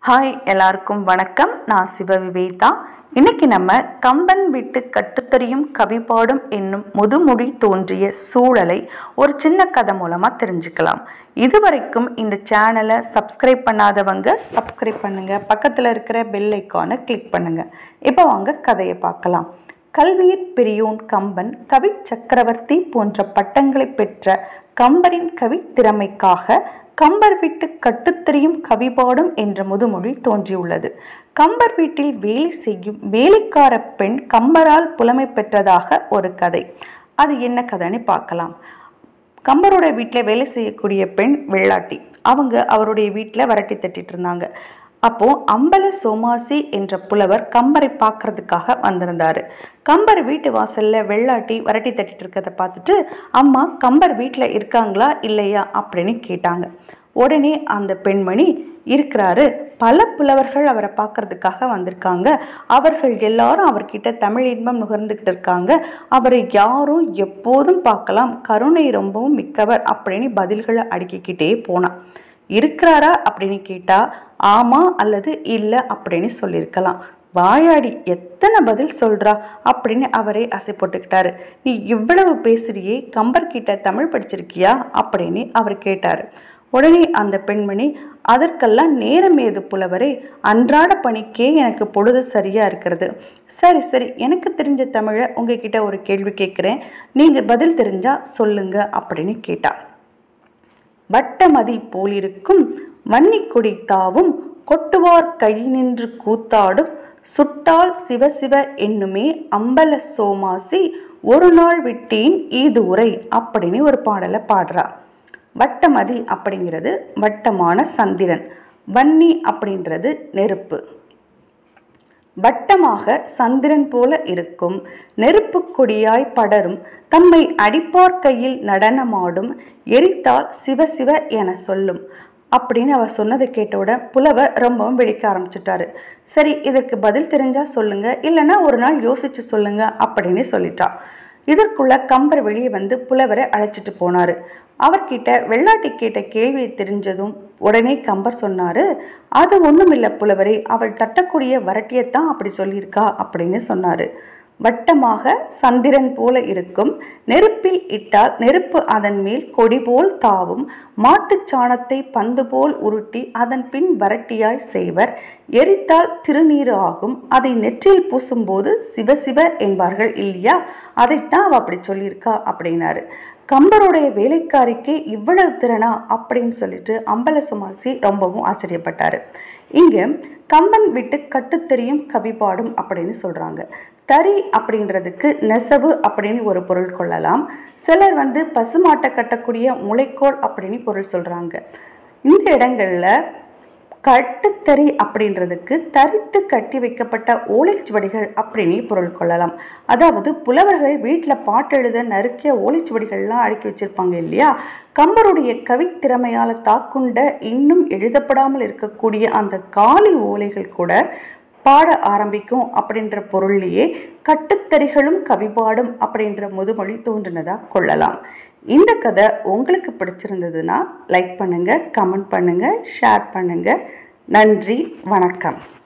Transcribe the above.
hi எல்லாருக்கும் வணக்கம் நான் சிவவிவேதா இன்னைக்கு நம்ம கம்பன் விட்டு கட்டுத்தறியும் கவிபாடும் என்னும் முதுமொழி தோன்றிய சூழலை ஒரு சின்ன கதை மூலமாக தெரிஞ்சுக்கலாம் இதுவரைக்கும் இந்த சேனலை சப்ஸ்கிரைப் பண்ணாதவங்க சப்ஸ்கிரைப் பண்ணுங்க பக்கத்தில் இருக்கிற பெல் ஐக்கானை கிளிக் பண்ணுங்க இப்போ வாங்க கதையை பார்க்கலாம் கல்வியிற் பெரியோன் கம்பன் கவி சக்கரவர்த்தி போன்ற பட்டங்களை பெற்ற கம்பரின் கவித்திறமைக்காக கம்பர் வீட்டு கட்டுத்தறியும் கவிபாடும் என்ற முதுமொழி தோன்றியுள்ளது கம்பர் வீட்டில் வேலை செய்யும் வேலைக்கார பெண் கம்பரால் புலமை பெற்றதாக ஒரு கதை அது என்ன கதைன்னு பார்க்கலாம் கம்பரோட வீட்டில் வேலை செய்யக்கூடிய பெண் வெள்ளாட்டி அவங்க அவருடைய வீட்டில் வரட்டி தட்டிட்டு இருந்தாங்க அப்போ அம்பல சோமாசி என்ற புலவர் கம்பரை பார்க்கறதுக்காக வந்திருந்தாரு கம்பர் வீட்டு வாசல்ல வெள்ளாட்டி வரட்டி தட்டிட்டு இருக்கிறத பார்த்துட்டு அம்மா கம்பர் வீட்டில் இருக்காங்களா இல்லையா அப்படின்னு கேட்டாங்க உடனே அந்த பெண்மணி இருக்கிறாரு பல புலவர்கள் அவரை பார்க்கறதுக்காக வந்திருக்காங்க அவர்கள் எல்லாரும் அவர்கிட்ட தமிழ் இன்பம் நுகர்ந்துக்கிட்டு இருக்காங்க அவரை யாரும் எப்போதும் பார்க்கலாம் கருணை ரொம்பவும் மிக்கவர் அப்படின்னு பதில்களை அடுக்கிக்கிட்டே போனான் இருக்கிறாரா அப்படின்னு கேட்டா ஆமா அல்லது இல்லை அப்படின்னு சொல்லியிருக்கலாம் வாயாடி எத்தனை பதில் சொல்றா அப்படின்னு அவரே அசை போட்டுக்கிட்டாரு நீ இவ்வளவு பேசுறியே கம்பர்கிட்ட தமிழ் படிச்சிருக்கியா அப்படின்னு அவர் கேட்டாரு உடனே அந்த பெண்மணி அதற்கெல்லாம் நேரம் ஏது புலவரே அன்றாட பணிக்கே எனக்கு பொழுது சரியா இருக்கிறது சரி சரி எனக்கு தெரிஞ்ச தமிழை உங்ககிட்ட ஒரு கேள்வி கேட்குறேன் நீங்க பதில் தெரிஞ்சா சொல்லுங்க அப்படின்னு கேட்டா வட்டமதி போலிருக்கும் வன்னிக்கொடி தாவும் கொட்டுவார் கை நின்று கூத்தாடும் சுட்டால் சிவசிவ என்னுமே அம்பல சோமாசி ஒரு நாள் விட்டேன் ஈது உரை அப்படின்னு ஒரு பாடலை பாடுறா வட்டமதி அப்படிங்கிறது வட்டமான சந்திரன் வன்னி அப்படின்றது நெருப்பு வட்டமாக சந்திரன் போல இருக்கும் நெருப்பு கொடியாய் படரும் தம்மை அடிப்பார் கையில் நடனமாடும் எரித்தால் சிவசிவ என சொல்லும் அப்படின்னு அவர் சொன்னதை கேட்டவுடன் புலவர் ரொம்பவும் வெடிக்க ஆரம்பிச்சிட்டாரு சரி இதற்கு பதில் தெரிஞ்சா சொல்லுங்க இல்லைன்னா ஒரு நாள் யோசிச்சு சொல்லுங்க அப்படின்னு சொல்லிட்டா இதற்குள்ள கம்பர் வெளியே வந்து புலவரை அழைச்சிட்டு போனாரு அவர்கிட்ட வெள்ளாட்டி கேட்ட கேள்வியை தெரிஞ்சதும் உடனே கம்பர் சொன்னாரு அது ஒன்றும் இல்லை புலவரே அவள் தட்டக்கூடிய வரட்டியத்தான் அப்படி சொல்லியிருக்கா அப்படின்னு சொன்னாரு வட்டமாக சந்திரன் போல இருக்கும் நெருப்பில் இட்டால் நெருப்பு அதன் மேல் கொடி போல் தாவும் மாட்டுச் சாணத்தை பந்து போல் உருட்டி அதன் பின் வரட்டியாய் செய்வர் எரித்தால் திருநீறு ஆகும் அதை நெற்றியில் பூசும்போது சிவசிவ என்பார்கள் இல்லையா அதைத்தான் அவ அப்படி சொல்லியிருக்கா அப்படின்னாரு கம்பருடைய வேலைக்காரிக்கு இவ்வளவு திறனா அப்படின்னு சொல்லிட்டு அம்பல சுமாசி ரொம்பவும் ஆச்சரியப்பட்டாரு இங்க கம்பன் விட்டு கட்டுத்தெரியும் கவிபாடும் அப்படின்னு சொல்றாங்க தறி அப்படின்றதுக்கு நெசவு அப்படின்னு ஒரு பொருள் கொள்ளலாம் சிலர் வந்து பசுமாட்டை கட்டக்கூடிய முளைக்கோல் அப்படின்னு பொருள் சொல்றாங்க இந்த இடங்கள்ல கட்டுத்தறி அப்படின்றதுக்கு தரித்து கட்டி வைக்கப்பட்ட ஓலைச்சுவடிகள் அப்படின்னு பொருள் கொள்ளலாம் அதாவது புலவர்கள் வீட்டில் பாட்டு எழுத நறுக்கிய ஓலைச்சுவடிகள்லாம் அடுக்கி வச்சிருப்பாங்க இல்லையா கம்பருடைய கவித்திறமையால் தாக்குண்ட இன்னும் எழுதப்படாமல் இருக்கக்கூடிய அந்த காலி ஓலைகள் கூட பாட ஆரம்பிக்கும் அப்படின்ற பொருள்லேயே கட்டுத்தறிகளும் கவிபாடும் அப்படின்ற முதுமொழி தோன்றினதா கொள்ளலாம் இந்த கதை உங்களுக்கு பிடிச்சிருந்ததுன்னா லைக் பண்ணுங்க கமெண்ட் பண்ணுங்க ஷேர் பண்ணுங்க நன்றி வணக்கம்